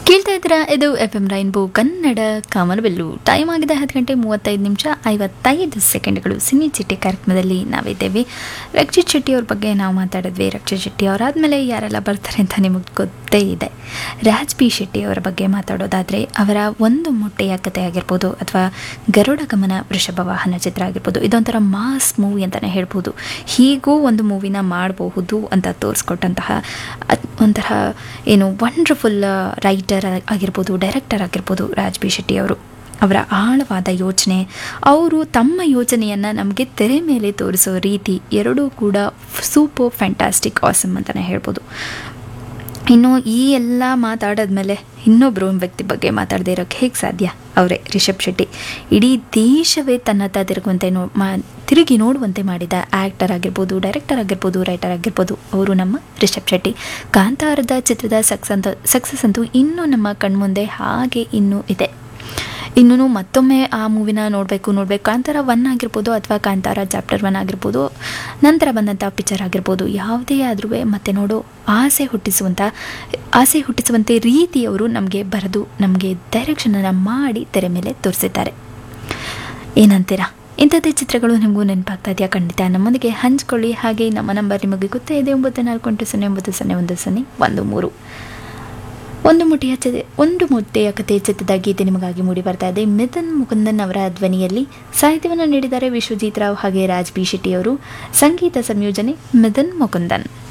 ಕೇಳ್ತಾ ಇದ್ದೀರಾ ಇದು ಎಫ್ ಎಂ ರೈನ್ಬೋ ಕನ್ನಡ ಕಾಮನಬೆಲ್ಲು ಟೈಮ್ ಆಗಿದೆ ಹತ್ತು ಗಂಟೆ ಮೂವತ್ತೈದು ನಿಮಿಷ ಐವತ್ತೈದು ಸೆಕೆಂಡ್ಗಳು ಸಿನಿ ಚಿಟ್ಟೆ ಕಾರ್ಯಕ್ರಮದಲ್ಲಿ ನಾವಿದ್ದೇವೆ ರಕ್ಷಿತ್ ಶೆಟ್ಟಿ ಅವ್ರ ಬಗ್ಗೆ ನಾವು ಮಾತಾಡಿದ್ವಿ ರಕ್ಷಿತ್ ಶೆಟ್ಟಿ ಅವರಾದಮೇಲೆ ಯಾರೆಲ್ಲ ಬರ್ತಾರೆ ಅಂತ ನಿಮಗೆ ಗೊತ್ತೇ ಇದೆ ರಾಜ್ ಬಿ ಶೆಟ್ಟಿ ಅವರ ಬಗ್ಗೆ ಮಾತಾಡೋದಾದರೆ ಅವರ ಒಂದು ಮೊಟ್ಟೆಯ ಕಥೆ ಆಗಿರ್ಬೋದು ಅಥವಾ ಗರುಡ ಗಮನ ವೃಷಭ ವಾಹನ ಚಿತ್ರ ಆಗಿರ್ಬೋದು ಇದೊಂಥರ ಮಾಸ್ ಮೂವಿ ಅಂತಲೇ ಹೇಳ್ಬೋದು ಹೀಗೂ ಒಂದು ಮೂವಿನ ಮಾಡಬಹುದು ಅಂತ ತೋರಿಸ್ಕೊಟ್ಟಂತಹ ಅದ್- ಒಂಥರ ಏನು ವಂಡರ್ಫುಲ್ ರೈಟರ್ ಆಗಿರ್ಬೋದು ಡೈರೆಕ್ಟರ್ ಆಗಿರ್ಬೋದು ರಾಜ್ ಬಿ ಶೆಟ್ಟಿ ಅವರು ಅವರ ಆಳವಾದ ಯೋಚನೆ ಅವರು ತಮ್ಮ ಯೋಚನೆಯನ್ನು ನಮಗೆ ತೆರೆ ಮೇಲೆ ತೋರಿಸೋ ರೀತಿ ಎರಡೂ ಕೂಡ ಸೂಪರ್ ಫ್ಯಾಂಟಾಸ್ಟಿಕ್ ಆಸಮ್ ಅಂತಲೇ ಹೇಳ್ಬೋದು ಇನ್ನು ಈ ಎಲ್ಲ ಮಾತಾಡಾದ್ಮೇಲೆ ಇನ್ನೊಬ್ಬರು ವ್ಯಕ್ತಿ ಬಗ್ಗೆ ಮಾತಾಡದೇ ಇರೋಕ್ಕೆ ಹೇಗೆ ಸಾಧ್ಯ ಅವರೇ ರಿಷಬ್ ಶೆಟ್ಟಿ ಇಡೀ ದೇಶವೇ ತನ್ನತ್ತ ತಿರುಗುವಂತೆ ನೋ ಮಾ ತಿರುಗಿ ನೋಡುವಂತೆ ಮಾಡಿದ ಆ್ಯಕ್ಟರ್ ಆಗಿರ್ಬೋದು ಡೈರೆಕ್ಟರ್ ಆಗಿರ್ಬೋದು ರೈಟರ್ ಆಗಿರ್ಬೋದು ಅವರು ನಮ್ಮ ರಿಷಬ್ ಶೆಟ್ಟಿ ಕಾಂತಾರದ ಚಿತ್ರದ ಸಕ್ಸ್ ಅಂತ ಸಕ್ಸಸ್ ಅಂತೂ ಇನ್ನೂ ನಮ್ಮ ಕಣ್ಮುಂದೆ ಹಾಗೆ ಇನ್ನೂ ಇದೆ ಇನ್ನೂ ಮತ್ತೊಮ್ಮೆ ಆ ಮೂವಿನ ನೋಡಬೇಕು ನೋಡಬೇಕು ಕಾಂತಾರ ಒನ್ ಆಗಿರ್ಬೋದು ಅಥವಾ ಕಾಂತಾರ ಚಾಪ್ಟರ್ ಒನ್ ಆಗಿರ್ಬೋದು ನಂತರ ಬಂದಂಥ ಪಿಕ್ಚರ್ ಆಗಿರ್ಬೋದು ಯಾವುದೇ ಆದ್ರೂ ಮತ್ತೆ ನೋಡೋ ಆಸೆ ಹುಟ್ಟಿಸುವಂಥ ಆಸೆ ಹುಟ್ಟಿಸುವಂತೆ ರೀತಿಯವರು ನಮಗೆ ಬರೆದು ನಮಗೆ ಡೈರೆಕ್ಷನನ್ನು ಮಾಡಿ ತೆರೆ ಮೇಲೆ ತೋರಿಸಿದ್ದಾರೆ ಏನಂತೀರಾ ಇಂಥದ್ದೇ ಚಿತ್ರಗಳು ನಿಮಗೂ ನೆನಪಾಗ್ತಾ ಇದೆಯಾ ಖಂಡಿತ ನಮ್ಮೊಂದಿಗೆ ಹಂಚ್ಕೊಳ್ಳಿ ಹಾಗೆ ನಮ್ಮ ನಂಬರ್ ನಿಮಗೆ ಗೊತ್ತೇ ಇದೆ ಒಂಬತ್ತು ನಾಲ್ಕು ಎಂಟು ಸೊನ್ನೆ ಒಂಬತ್ತು ಸೊನ್ನೆ ಒಂದು ಸೊನ್ನೆ ಒಂದು ಮೂರು ಒಂದು ಮುಟ್ಟೆಯ ಚತೆ ಒಂದು ಮುಟ್ಟೆಯ ಕಥೆ ಚಿತ್ರದ ಗೀತೆ ನಿಮಗಾಗಿ ಮೂಡಿ ಬರ್ತಾ ಇದೆ ಮಿಥುನ್ ಮುಕುಂದನ್ ಅವರ ಧ್ವನಿಯಲ್ಲಿ ಸಾಹಿತ್ಯವನ್ನು ನೀಡಿದ್ದಾರೆ ವಿಶ್ವಜಿತ್ ರಾವ್ ಹಾಗೆ ರಾಜ್ ಬಿ ಶೆಟ್ಟಿ ಅವರು ಸಂಗೀತ ಸಂಯೋಜನೆ ಮಿಥುನ್ ಮುಕುಂದನ್